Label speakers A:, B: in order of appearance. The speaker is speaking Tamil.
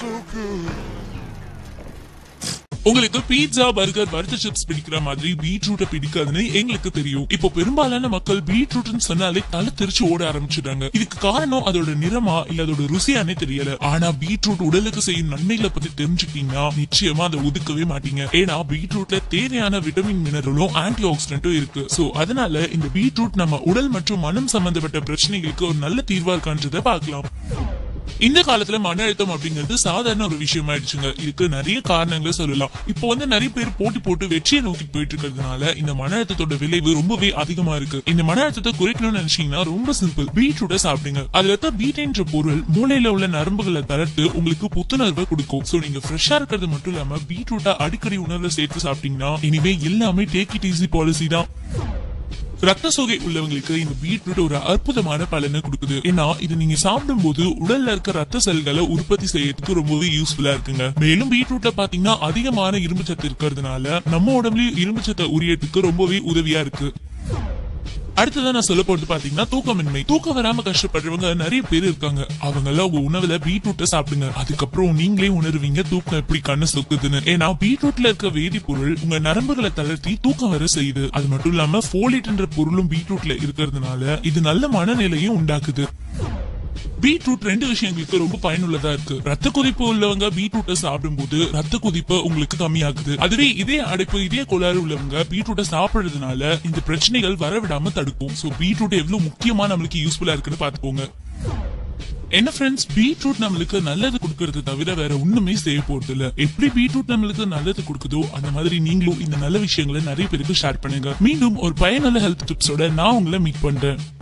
A: so good.
B: உங்களுக்கு பீட்சா பர்கர் வறுத்த சிப்ஸ் பிடிக்கிற மாதிரி பீட்ரூட்டை பிடிக்காதுன்னு எங்களுக்கு தெரியும் இப்போ பெரும்பாலான மக்கள் பீட்ரூட்னு சொன்னாலே தலை தெரிச்சு ஓட ஆரம்பிச்சிடுறாங்க இதுக்கு காரணம் அதோட நிறமா இல்ல அதோட ருசியானே தெரியல ஆனா பீட்ரூட் உடலுக்கு செய்யும் நன்மைகளை பத்தி தெரிஞ்சுக்கிட்டீங்கன்னா நிச்சயமா அதை ஒதுக்கவே மாட்டீங்க ஏன்னா பீட்ரூட்ல தேவையான விட்டமின் மினரலும் ஆன்டி ஆக்சிடென்ட்டும் இருக்கு சோ அதனால இந்த பீட்ரூட் நம்ம உடல் மற்றும் மனம் சம்பந்தப்பட்ட பிரச்சனைகளுக்கு ஒரு நல்ல தீர்வா இருக்கான்றதை பார்க்கலாம் இந்த காலத்துல மன அழுத்தம் அப்படிங்கிறது சாதாரண ஒரு விஷயம் ஆயிடுச்சுங்க இதுக்கு நிறைய காரணங்களை சொல்லலாம் இப்போ வந்து நிறைய பேர் போட்டி போட்டு வெற்றியை நோக்கி போயிட்டு இருக்கிறதுனால இந்த மன அழுத்தத்தோட விளைவு ரொம்பவே அதிகமா இருக்கு இந்த மன அழுத்தத்தை குறைக்கணும்னு நினைச்சீங்கன்னா ரொம்ப சிம்பிள் பீட்ரூட்டை சாப்பிடுங்க அதுல இருக்க பீட்ன்ற பொருள் மூளையில உள்ள நரம்புகளை தளர்த்து உங்களுக்கு புத்துணர்வை கொடுக்கும் சோ நீங்க ஃப்ரெஷ்ஷா இருக்கிறது மட்டும் இல்லாம பீட்ரூட்டை அடிக்கடி உணர்வை சேர்த்து சாப்பிட்டீங்கன்னா இனிமே எல்லாமே டேக் இட் ஈஸி பாலிசி தான் ரத்த சோகை உள்ளவங்களுக்கு இந்த பீட்ரூட் ஒரு அற்புதமான பலனை கொடுக்குது ஏன்னா இது நீங்க சாப்பிடும்போது உடல்ல இருக்க ரத்த செல்களை உற்பத்தி செய்யறதுக்கு ரொம்பவே யூஸ்ஃபுல்லா இருக்குங்க மேலும் பீட்ரூட்ல பாத்தீங்கன்னா அதிகமான இரும்பு சத்து இருக்கிறதுனால நம்ம உடம்புலயும் இரும்பு சத்தை உரியறதுக்கு ரொம்பவே உதவியா இருக்கு அடுத்ததான் நான் சொல்ல போறது பாத்தீங்கன்னா தூக்கமின்மை தூக்கம் வராம கஷ்டப்படுறவங்க நிறைய பேர் இருக்காங்க அவங்க எல்லாம் உங்க உணவுல பீட்ரூட்டை சாப்பிடுங்க அதுக்கப்புறம் நீங்களே உணர்வீங்க தூக்கம் எப்படி கண்ணு சொக்குதுன்னு ஏன்னா பீட்ரூட்ல இருக்க வேதிப்பொருள் உங்க நரம்புகளை தளர்த்தி தூக்கம் வர செய்யுது அது மட்டும் இல்லாம போலிட்ன்ற பொருளும் பீட்ரூட்ல இருக்கிறதுனால இது நல்ல மனநிலையும் உண்டாக்குது பீட்ரூட் ரெண்டு விஷயங்களுக்கு ரொம்ப பயனுள்ளதா இருக்கு ரத்த கொதிப்பு உள்ளவங்க பீட்ரூட்டை சாப்பிடும்போது ரத்த கொதிப்பு உங்களுக்கு கம்மியாகுது அதுவே இதே அடைப்பு இதே கோளாறு உள்ளவங்க பீட்ரூட்டை சாப்பிடுறதுனால இந்த பிரச்சனைகள் வரவிடாம தடுக்கும் சோ பீட்ரூட் எவ்வளவு முக்கியமா நம்மளுக்கு யூஸ்ஃபுல்லா இருக்குன்னு பாத்துக்கோங்க என்ன ஃப்ரெண்ட்ஸ் பீட்ரூட் நம்மளுக்கு நல்லது கொடுக்கறது தவிர வேற ஒண்ணுமே செய்ய போறது இல்ல எப்படி பீட்ரூட் நம்மளுக்கு நல்லது கொடுக்குதோ அந்த மாதிரி நீங்களும் இந்த நல்ல விஷயங்களை நிறைய பேருக்கு ஷேர் பண்ணுங்க மீண்டும் ஒரு பயனுள்ள ஹெல்த் டிப்ஸோட நான் உங்களை மீட் பண்றேன்